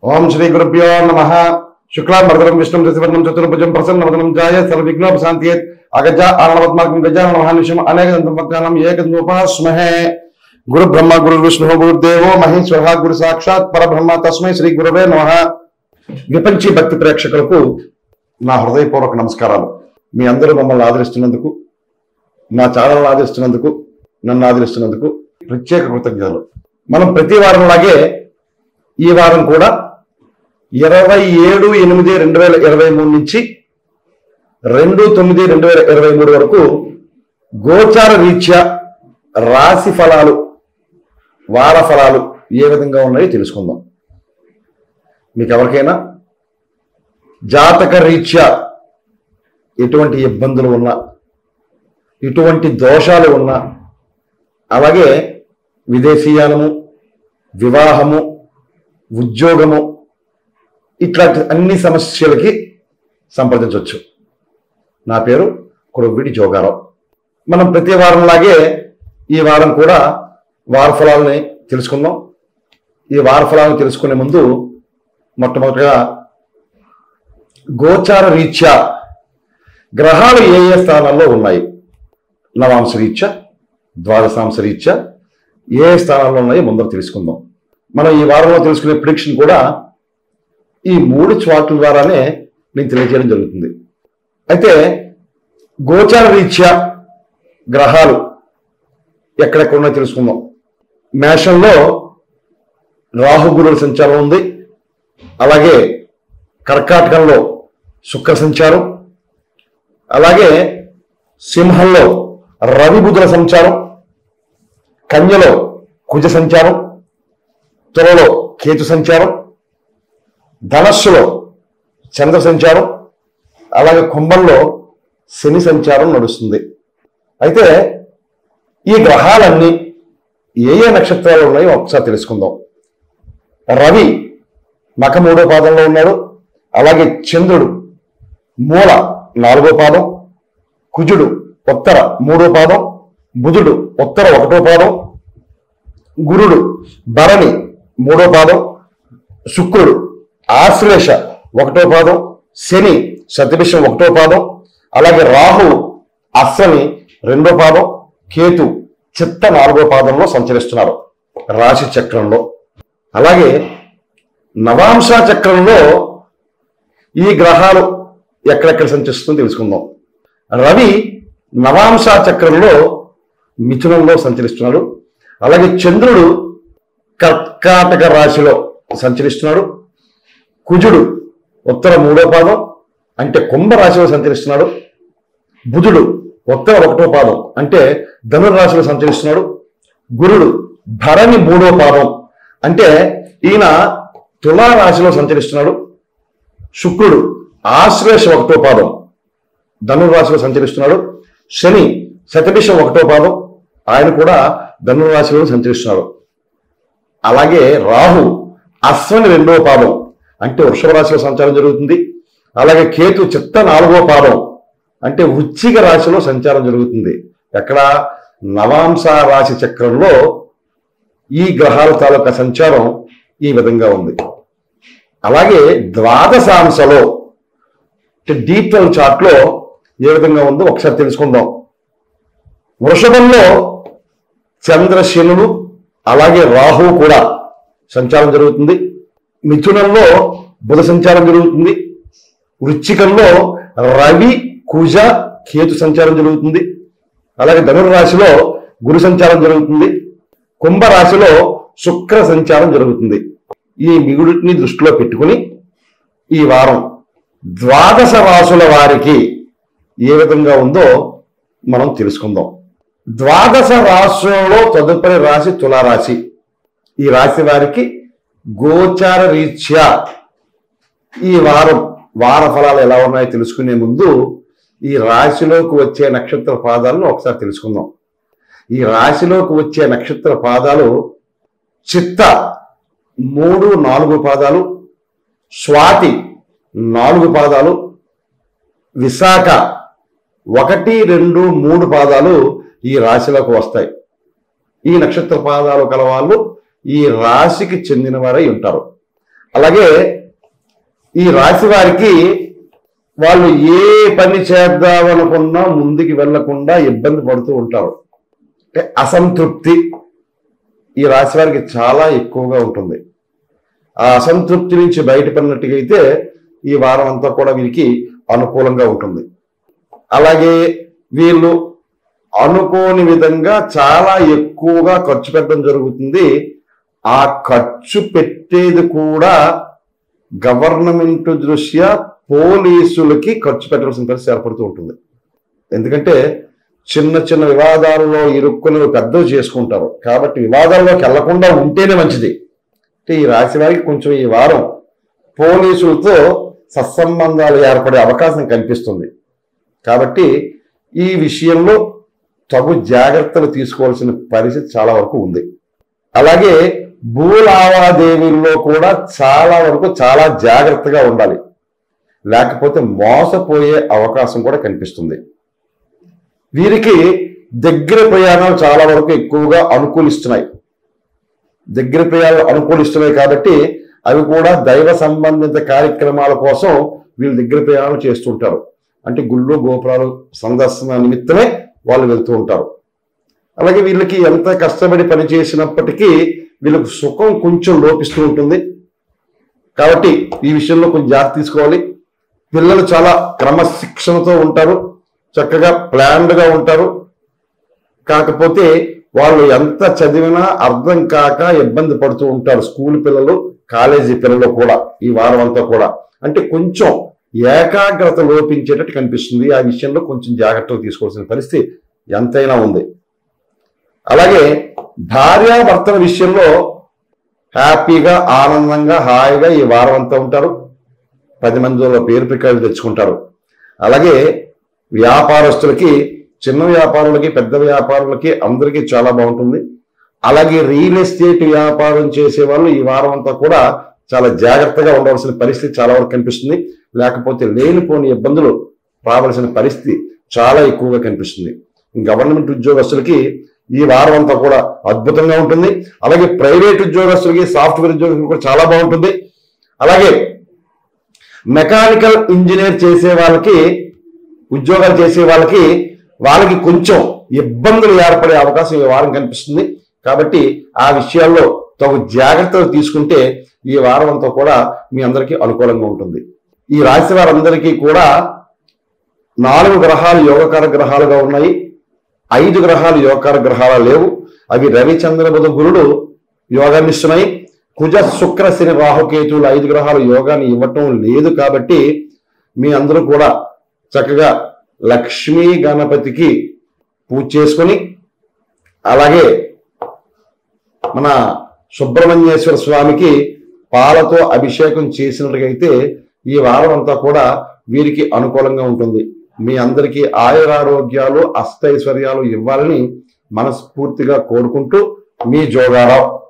ఓం శ్రీ గురుభ్యో నమ శుక్లాం వరదరం విష్ణుం శశివర్ణం చతుర్భుజం ప్రసన్నవదనం జాయ సర్వవిఘ్నోపశాంతియే అగజ ఆనవత్మాకం గజాన మహానిషం అనేక దంతపత్యానం ఏకదంతోపాస్మహే గురు బ్రహ్మ గురు విష్ణు గురుదేవో మహేశ్వర గురు సాక్షాత్ పరబ్రహ్మ తస్మై శ్రీ గురవే నమ విపంచి భక్తి ప్రేక్షకులకు నా హృదయపూర్వక నమస్కారాలు మీ అందరూ మమ్మల్ని ఆదరిస్తున్నందుకు నా ఛానల్ ఆదరిస్తున్నందుకు నన్ను ఆదరిస్తున్నందుకు ప్రత్యేక కృతజ్ఞతలు మనం ప్రతి వారంలాగే ఈ వారం కూడా ఇరవై ఏడు ఎనిమిది రెండు వేల ఇరవై మూడు నుంచి రెండు తొమ్మిది రెండు వేల ఇరవై మూడు వరకు గోచార రీత్యా రాశి ఫలాలు వార ఫలాలు ఏ విధంగా ఉన్నాయో తెలుసుకుందాం మీకు ఎవరికైనా జాతక రీత్యా ఎటువంటి ఇబ్బందులు ఉన్నా ఎటువంటి దోషాలు ఉన్నా అలాగే విదేశీయానము వివాహము ఉద్యోగము ఇట్లాంటి అన్ని సమస్యలకి సంప్రదించవచ్చు నా పేరు కొడవిడి జోగారావు మనం ప్రతి వారంలాగే ఈ వారం కూడా వార ఫలాలని తెలుసుకుందాం ఈ వార ఫలాలను తెలుసుకునే ముందు మొట్టమొదటిగా గోచార రీత్యా గ్రహాలు ఏ ఏ స్థానాల్లో ఉన్నాయి నవాంశ రీత్యా ద్వాదశాంశ రీత్యా ఏ ఏ స్థానాల్లో ఉన్నాయో ముందర తెలుసుకుందాం మనం ఈ వారంలో తెలుసుకునే ప్రిడిక్షన్ కూడా ఈ మూడు చార్టుల ద్వారానే నేను తెలియజేయడం జరుగుతుంది అయితే గోచార రీత్యా గ్రహాలు ఎక్కడెక్కడ ఉన్నాయో తెలుసుకుందాం మేషంలో రాహుగురుల సంచారం ఉంది అలాగే కర్కాటకంలో శుక్ర సంచారం అలాగే సింహంలో రవి బుధుల సంచారం కన్యలో కుజ సంచారం తులలో కేతు సంచారం ధనస్సులో చంద్ర సంచారం అలాగే కుంభంలో శని సంచారం నడుస్తుంది అయితే ఈ గ్రహాలన్నీ ఏ ఏ నక్షత్రాలు ఉన్నాయో ఒకసారి తెలుసుకుందాం రవి మక మూడో పాదంలో ఉన్నాడు అలాగే చంద్రుడు మూల నాలుగో పాదం కుజుడు ఉత్తర మూడో పాదం బుధుడు ఉత్తర ఒకటో పాదం గురుడు భరణి మూడో పాదం శుక్రుడు ఆశ్లేష ఒకటో పాదం శని శతభిషం ఒకటో పాదం అలాగే రాహు అశ్వని రెండో పాదం కేతు చిత్త నాలుగో పాదంలో సంచరిస్తున్నారు రాశి చక్రంలో అలాగే నవాంశ చక్రంలో ఈ గ్రహాలు ఎక్కడెక్కడ సంచరిస్తుందో తెలుసుకుందాం రవి నవాంశ చక్రంలో మిథునంలో సంచరిస్తున్నాడు అలాగే చంద్రుడు కర్కాటక రాశిలో సంచరిస్తున్నాడు కుజుడు ఉత్తర మూడో పాదం అంటే కుంభ రాశిలో సంచరిస్తున్నాడు బుధుడు ఉత్తర ఒకటో పాదం అంటే ధనుర్రాశిలో సంచరిస్తున్నాడు గురుడు భరణి మూడో పాదం అంటే ఈయన తులా రాశిలో సంచరిస్తున్నాడు శుక్రుడు ఆశ్లేష ఒకటో పాదం ధనుర్రాశిలో సంచరిస్తున్నాడు శని శతభిషం ఒకటో పాదం ఆయన కూడా ధనుర్రాశిలో సంచరిస్తున్నాడు అలాగే రాహు అశ్వని రెండవ పాదం అంటే వృషభ రాశిలో సంచారం జరుగుతుంది అలాగే కేతు చిత్త నాలుగో పాదం అంటే వృచ్చిక రాశిలో సంచారం జరుగుతుంది ఎక్కడ నవాంశ రాశి చక్రంలో ఈ గ్రహాల తాలూకా సంచారం ఈ విధంగా ఉంది అలాగే ద్వాదశాంశలో డీటెయిల్ చార్ట్ లో ఏ విధంగా ఉందో ఒకసారి తెలుసుకుందాం వృషభంలో చంద్రశనులు అలాగే రాహువు కూడా సంచారం జరుగుతుంది మిథునంలో బుధ సంచారం జరుగుతుంది వృచ్చికంలో రవి కుజ కేతు సంచారం జరుగుతుంది అలాగే ధనుర్రాశిలో గురు సంచారం జరుగుతుంది కుంభరాశిలో శుక్ర సంచారం జరుగుతుంది ఈ మిగుడిని దృష్టిలో పెట్టుకుని ఈ వారం ద్వాదశ రాసుల వారికి ఏ విధంగా ఉందో మనం తెలుసుకుందాం ద్వాదశ రాశులలో తదుపరి రాశి తులారాశి ఈ రాశి వారికి గోచార రీత్యా ఈ వారం వార ఫలాలు ఎలా ఉన్నాయో తెలుసుకునే ముందు ఈ రాశిలోకి వచ్చే నక్షత్ర పాదాలను ఒకసారి తెలుసుకుందాం ఈ రాశిలోకి వచ్చే నక్షత్ర పాదాలు చిత్త మూడు నాలుగు పాదాలు స్వాతి నాలుగు పాదాలు విశాఖ ఒకటి రెండు మూడు పాదాలు ఈ రాశిలోకి వస్తాయి ఈ నక్షత్ర పాదాలు కల వాళ్ళు ఈ రాశికి చెందిన వారై ఉంటారు అలాగే ఈ రాశి వారికి వాళ్ళు ఏ పని చేద్దామనుకున్నా ముందుకు వెళ్లకుండా ఇబ్బంది పడుతూ ఉంటారు అంటే అసంతృప్తి ఈ రాశి వారికి చాలా ఎక్కువగా ఉంటుంది ఆ అసంతృప్తి నుంచి బయటపడినట్టుగా అయితే ఈ వారం అంతా కూడా వీరికి అనుకూలంగా ఉంటుంది అలాగే వీళ్ళు అనుకోని విధంగా చాలా ఎక్కువగా ఖర్చు పెట్టడం జరుగుతుంది ఆ ఖర్చు పెట్టేది కూడా గవర్నమెంట్ దృష్ట్యా పోలీసులకి ఖర్చు పెట్టాల్సిన పరిస్థితి ఏర్పడుతూ ఉంటుంది ఎందుకంటే చిన్న చిన్న వివాదాలలో ఇరుక్కుని పెద్దవి చేసుకుంటారు కాబట్టి వివాదాల్లోకి వెళ్లకుండా ఉంటేనే మంచిది అంటే ఈ రాశి వారికి కొంచెం ఈ వారం పోలీసులతో సత్సంబంధాలు ఏర్పడే అవకాశం కనిపిస్తుంది కాబట్టి ఈ విషయంలో తగు జాగ్రత్తలు తీసుకోవాల్సిన పరిస్థితి చాలా వరకు ఉంది అలాగే భూ లావాదేవీల్లో కూడా చాలా వరకు చాలా జాగ్రత్తగా ఉండాలి లేకపోతే మోసపోయే అవకాశం కూడా కనిపిస్తుంది వీరికి దగ్గర ప్రయాణాలు చాలా వరకు ఎక్కువగా అనుకూలిస్తున్నాయి దగ్గర ప్రయాణాలు అనుకూలిస్తున్నాయి కాబట్టి అవి కూడా దైవ సంబంధిత కార్యక్రమాల కోసం వీళ్ళు దగ్గర ప్రయాణాలు చేస్తుంటారు అంటే గుళ్ళు గోపురాలు సందర్శన నిమిత్తమే వాళ్ళు వెళ్తూ ఉంటారు అలాగే వీళ్ళకి ఎంత కష్టపడి పని చేసినప్పటికీ వీళ్ళకు సుఖం కొంచెం లోపిస్తూ ఉంటుంది కాబట్టి ఈ విషయంలో కొంచెం జాగ్రత్త తీసుకోవాలి పిల్లలు చాలా క్రమశిక్షణతో ఉంటారు చక్కగా ప్లాన్డ్ గా ఉంటారు కాకపోతే వాళ్ళు ఎంత చదివినా అర్థం కాక ఇబ్బంది పడుతూ ఉంటారు స్కూల్ పిల్లలు కాలేజీ పిల్లలు కూడా ఈ వారం అంతా కూడా అంటే కొంచెం ఏకాగ్రత లోపించేటట్టు కనిపిస్తుంది ఆ విషయంలో కొంచెం జాగ్రత్తలు తీసుకోవాల్సిన పరిస్థితి ఎంతైనా ఉంది అలాగే భార్యాభర్తల విషయంలో హ్యాపీగా ఆనందంగా హాయిగా ఈ వారం అంతా ఉంటారు పది మందిలో పేరు పికాయలు తెచ్చుకుంటారు అలాగే వ్యాపారస్తులకి చిన్న వ్యాపారులకి పెద్ద వ్యాపారులకి అందరికీ చాలా బాగుంటుంది అలాగే రియల్ ఎస్టేట్ వ్యాపారం చేసే వాళ్ళు ఈ వారం అంతా కూడా చాలా జాగ్రత్తగా ఉండవలసిన పరిస్థితి చాలా వరకు కనిపిస్తుంది లేకపోతే లేనిపోని ఇబ్బందులు రావాల్సిన పరిస్థితి చాలా ఎక్కువగా కనిపిస్తుంది గవర్నమెంట్ ఉద్యోగస్తులకి ఈ వారం అంతా కూడా అద్భుతంగా ఉంటుంది అలాగే ప్రైవేట్ ఉద్యోగస్తులకి సాఫ్ట్వేర్ ఉద్యోగస్తులకి కూడా చాలా బాగుంటుంది అలాగే మెకానికల్ ఇంజనీర్ చేసే వాళ్ళకి ఉద్యోగాలు చేసే వాళ్ళకి వాళ్ళకి కొంచెం ఇబ్బందులు ఏర్పడే అవకాశం ఈ వారం కనిపిస్తుంది కాబట్టి ఆ విషయాల్లో తగు జాగ్రత్తలు తీసుకుంటే ఈ వారం అంతా కూడా మీ అందరికీ అనుకూలంగా ఉంటుంది ఈ రాశి వారందరికీ కూడా నాలుగు గ్రహాలు యోగకార గ్రహాలుగా ఉన్నాయి ఐదు గ్రహాలు యోగకార గ్రహాలు లేవు అవి రవి చంద్ర బుధ గురుడు యోగాన్ని ఇస్తున్నాయి కుజ శుక్ర శని రాహుకేతువులు ఐదు గ్రహాలు యోగాన్ని ఇవ్వటం లేదు కాబట్టి మీ అందరూ కూడా చక్కగా లక్ష్మీ గణపతికి పూజ చేసుకొని అలాగే మన సుబ్రహ్మణ్యేశ్వర స్వామికి పాలతో అభిషేకం చేసినట్లయితే ఈ వారం అంతా కూడా వీరికి అనుకూలంగా ఉంటుంది మీ అందరికీ ఆయురారోగ్యాలు అష్టైశ్వర్యాలు ఇవ్వాలని మనస్ఫూర్తిగా కోరుకుంటూ మీ జోగారావు